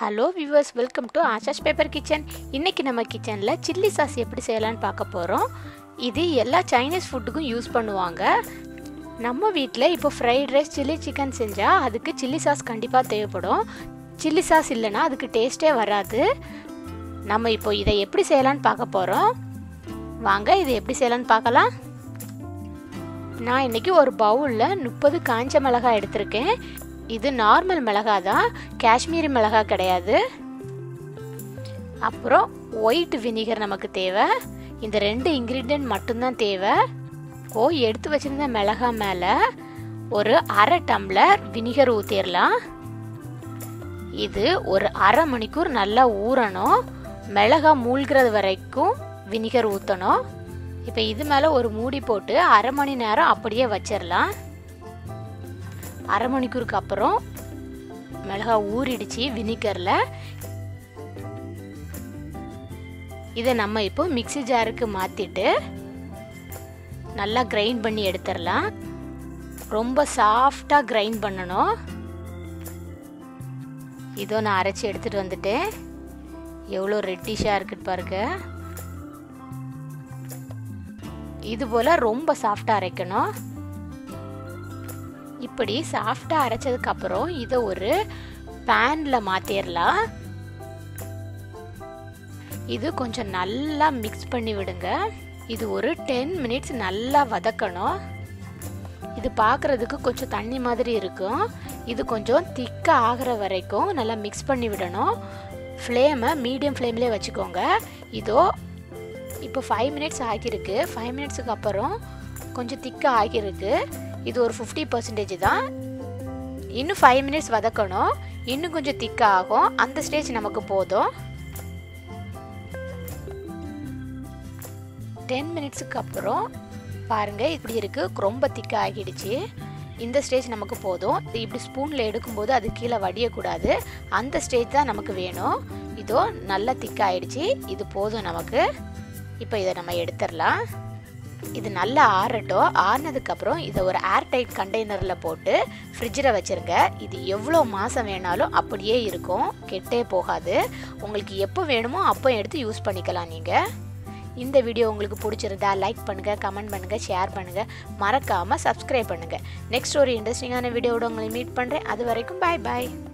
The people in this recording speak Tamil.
ஹலோ வியூவர்ஸ் வெல்கம் டு ஆஷாஷ் பேப்பர் கிச்சன் இன்னைக்கு நம்ம கிச்சனில் சில்லி சாஸ் எப்படி செய்யலாம்னு பார்க்க போகிறோம் இது எல்லா சைனீஸ் ஃபுட்டுக்கும் யூஸ் பண்ணுவாங்க நம்ம வீட்டில் இப்போ ஃப்ரைட் ரைஸ் சில்லி சிக்கன் செஞ்சால் அதுக்கு சில்லி சாஸ் கண்டிப்பாக தேவைப்படும் சில்லி சாஸ் இல்லைன்னா அதுக்கு டேஸ்ட்டே வராது நம்ம இப்போ இதை எப்படி செய்யலாம்னு பார்க்க போகிறோம் வாங்க இதை எப்படி செய்யலாம்னு பார்க்கலாம் நான் இன்றைக்கி ஒரு பவுலில் முப்பது காஞ்ச மிளகாய் எடுத்திருக்கேன் இது நார்மல் மிளகா தான் காஷ்மீரி மிளகா கிடையாது அப்புறம் ஒயிட் வினிகர் நமக்கு தேவை இந்த ரெண்டு இன்க்ரீடியன்ட் மட்டும்தான் தேவை ஓ எடுத்து வச்சிருந்த மிளகா மேலே ஒரு அரை டம்ளர் வினிகர் ஊற்றிடலாம் இது ஒரு அரை மணிக்கூர் நல்லா ஊறணும் மிளகா மூழ்கிறது வரைக்கும் வினிகர் ஊற்றணும் இப்போ இது மேலே ஒரு மூடி போட்டு அரை மணி நேரம் அப்படியே வச்சிடலாம் அரை மணிக்கூருக்கு அப்புறம் மிளகா ஊறிடுச்சு வினிகரில் இதை நம்ம இப்போ மிக்சி ஜாருக்கு மாற்றிட்டு நல்லா கிரைண்ட் பண்ணி எடுத்துடலாம் ரொம்ப சாஃப்டாக கிரைண்ட் பண்ணணும் இதோ நான் அரைச்சி எடுத்துகிட்டு வந்துட்டேன் எவ்வளோ ரெட்டிஷாக இருக்குன்னு பாருங்க இது போல் ரொம்ப சாஃப்டாக அரைக்கணும் இப்படி சாஃப்டாக அரைச்சதுக்கப்புறம் இதை ஒரு பேனில் மாற்றிடலாம் இது கொஞ்சம் நல்லா மிக்ஸ் பண்ணி விடுங்க இது ஒரு டென் மினிட்ஸ் நல்லா வதக்கணும் இது பார்க்குறதுக்கு கொஞ்சம் தண்ணி மாதிரி இருக்கும் இது கொஞ்சம் திக்காக ஆகிற வரைக்கும் நல்லா மிக்ஸ் பண்ணி விடணும் ஃப்ளேமை மீடியம் ஃப்ளேம்லேயே வச்சுக்கோங்க இதோ இப்போ ஃபைவ் மினிட்ஸ் ஆகியிருக்கு ஃபைவ் மினிட்ஸுக்கு அப்புறம் கொஞ்சம் திக்காக ஆகியிருக்கு இது ஒரு ஃபிஃப்டி பர்சன்டேஜ் தான் இன்னும் ஃபைவ் மினிட்ஸ் வதக்கணும் இன்னும் கொஞ்சம் திக்காக ஆகும் அந்த ஸ்டேஜ் நமக்கு போதும் டென் மினிட்ஸுக்கு அப்புறம் பாருங்கள் இப்படி இருக்குது ரொம்ப திக்காக ஆகிடுச்சு இந்த ஸ்டேஜ் நமக்கு போதும் இப்படி ஸ்பூனில் எடுக்கும்போது அது கீழே வடியக்கூடாது அந்த ஸ்டேஜ் தான் நமக்கு வேணும் இதோ நல்லா திக்காயிடுச்சு இது போதும் நமக்கு இப்போ இதை நம்ம எடுத்துடலாம் இது நல்லா ஆறட்டும் ஆறினதுக்கப்புறம் இதை ஒரு ஏர்டைட் கண்டெய்னரில் போட்டு ஃப்ரிட்ஜில் வச்சுருங்க இது எவ்வளோ மாதம் வேணாலும் அப்படியே இருக்கும் கெட்டே போகாது உங்களுக்கு எப்போ வேணுமோ அப்போ எடுத்து யூஸ் பண்ணிக்கலாம் நீங்கள் இந்த வீடியோ உங்களுக்கு பிடிச்சிருந்தா லைக் பண்ணுங்கள் கமெண்ட் பண்ணுங்கள் ஷேர் பண்ணுங்கள் மறக்காமல் சப்ஸ்கிரைப் பண்ணுங்கள் நெக்ஸ்ட் ஒரு இன்ட்ரெஸ்டிங்கான வீடியோவோட உங்களை மீட் பண்ணுறேன் அது வரைக்கும் பாய் பாய்